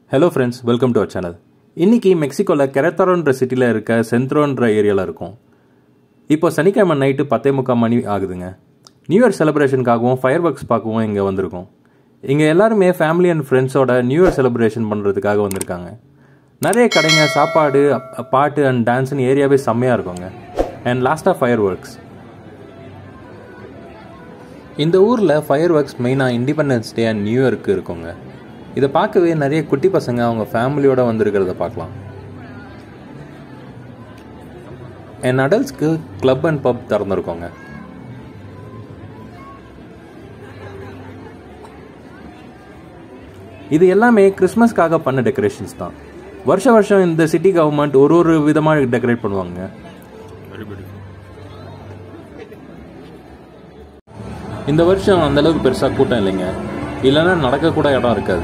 hello friends welcome to our channel இன்னைக்கு மெக்சிகோவில் கெரத்தாரோன்ற சிட்டியில் இருக்க சென்ட்ரோன்ற ஏரியாவில் இருக்கும் இப்போ சனிக்கிழமை நைட்டு பத்தே முக்கால் மணி ஆகுதுங்க நியூ இயர் செலிப்ரேஷனுக்காகவும் ஃபயர் ஒர்க்ஸ் பார்க்கவும் இங்கே வந்திருக்கோம் இங்கே எல்லாருமே ஃபேமிலி அண்ட் ஃப்ரெண்ட்ஸோட நியூ இயர் செலிப்ரேஷன் பண்ணுறதுக்காக வந்திருக்காங்க நிறைய கடைங்க சாப்பாடு அப்- பாட்டு அண்ட் டான்ஸ்னு ஏரியாவே செம்மையாக இருக்குங்க அண்ட் லாஸ்ட்டாக ஃபயர் ஒர்க்ஸ் இந்த ஊரில் ஃபயர் ஒர்க்ஸ் மெயினாக இண்டிபெண்டன்ஸ் டே அண்ட் நியூ இயருக்கு இருக்குங்க இதை பார்க்கவே நிறைய குட்டி பசங்க அவங்க ஃபேமிலியோட வந்திருக்கிறத பார்க்கலாம் என் அடல்ட்ஸ்க்கு கிளப் அண்ட் பப் திறந்துருக்கோங்க இது எல்லாமே கிறிஸ்மஸ்க்காக பண்ண டெக்கரேஷன்ஸ் தான் வருஷ வருஷம் இந்த சிட்டி கவர்மெண்ட் ஒரு ஒரு விதமாக டெக்கரேட் பண்ணுவாங்க இந்த வருஷம் அந்த அளவுக்கு பெருசாக கூட்டம் இல்லைங்க இல்லைன்னா நடக்க கூட இடம் இருக்காது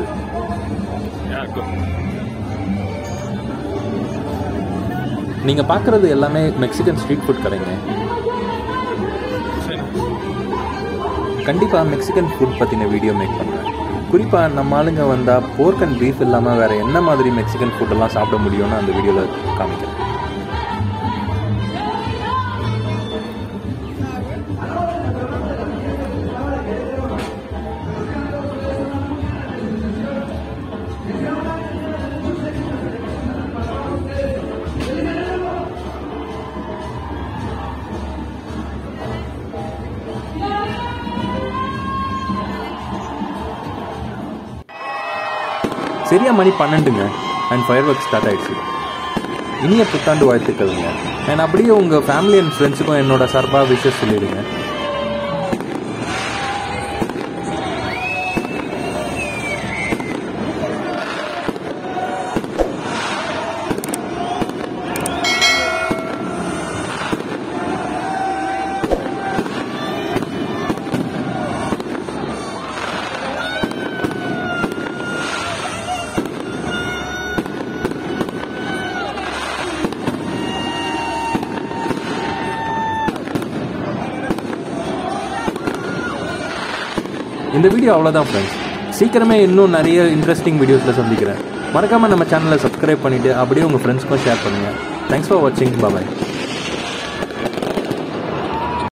நீங்க பார்க்கறது எல்லாமே மெக்சிகன் ஸ்ட்ரீட் ஃபுட் கடைங்க கண்டிப்பா மெக்சிகன் ஃபுட் பத்தின வீடியோ மேக் பண்றேன் குறிப்பா நம்ம ஆளுங்க வந்தா போர்க் அண்ட் பீஃப் இல்லாம வேற என்ன மாதிரி மெக்சிகன் ஃபுட் எல்லாம் சாப்பிட முடியும்னு அந்த வீடியோல காமிக்கிறேன் சரியா மணி பன்னெண்டுங்க அண்ட் ஃபயர் ஒர்க் ஸ்டார்ட் ஆயிடுச்சு இனிய புத்தாண்டு வாழ்த்துக்கள்ங்க அண்ட் அப்படியே உங்க ஃபேமிலி அண்ட் ஃப்ரெண்ட்ஸுக்கும் என்னோட சார்பாக விஷஸ் சொல்லிடுங்க இந்த வீடியோ அவ்வளோதான் ஃப்ரெண்ட்ஸ் சீக்கிரமே இன்னும் நிறைய இன்ட்ரெஸ்டிங் வீடியோஸில் சந்திக்கிறேன் மறக்காமல் நம்ம சேனலை சப்ஸ்கிரைப் பண்ணிவிட்டு அப்படியே உங்கள் ஃப்ரெண்ட்ஸ்க்கும் ஷேர் பண்ணுங்கள் தேங்க்ஸ் ஃபார் வாட்சிங் பாய்